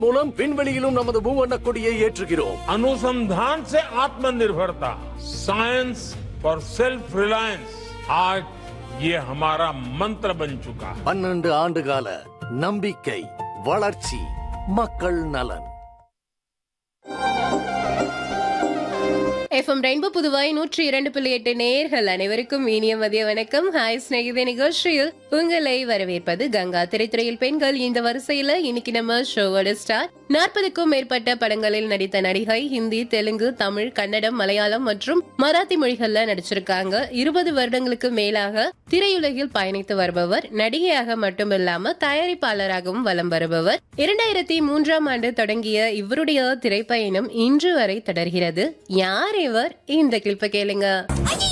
மூலம் விண்வெளியிலும் நமது மூவண்ண கொடியை ஏற்றுகிறோம் अनुसंधान से आत्मनिर्भरता साइंस फॉर सेल्फ रिलायंस आज ये हमारा मंत्र बन चुका है பன்னெண்டு ஆண்டுகால நம்பிக்கை வளர்ச்சி மக்கள் நலன் எஃப்எம் ரெயின்போ புதுவாய் நூற்றி இரண்டு புள்ளி எட்டு நேர்கள் அனைவருக்கும் இனிய மதிய வணக்கம் ஹாய் ஸ்நேகித நிகழ்ச்சியில் உங்களை வரவேற்பது கங்கா திரைத்துறையில் பெண்கள் இந்த வரிசையில இன்னைக்கு நம்ம ஷோவோட ஸ்டார் நாற்பதுக்கும் மேற்பட்ட படங்களில் நடித்த நடிகை ஹிந்தி தெலுங்கு தமிழ் கன்னடம் மலையாளம் மற்றும் மராத்தி மொழிகள்ல நடிச்சிருக்காங்க இருபது வருடங்களுக்கு மேலாக திரையுலகில் பயணித்து வருபவர் நடிகையாக மட்டுமில்லாம தயாரிப்பாளராகவும் வலம் வருபவர் இரண்டாயிரத்தி மூன்றாம் ஆண்டு தொடங்கிய இவருடைய திரைப்பயணம் இன்று வரை தொடர்கிறது யார் இவர் இந்த கிளிப்பை கேளுங்க ஐயோ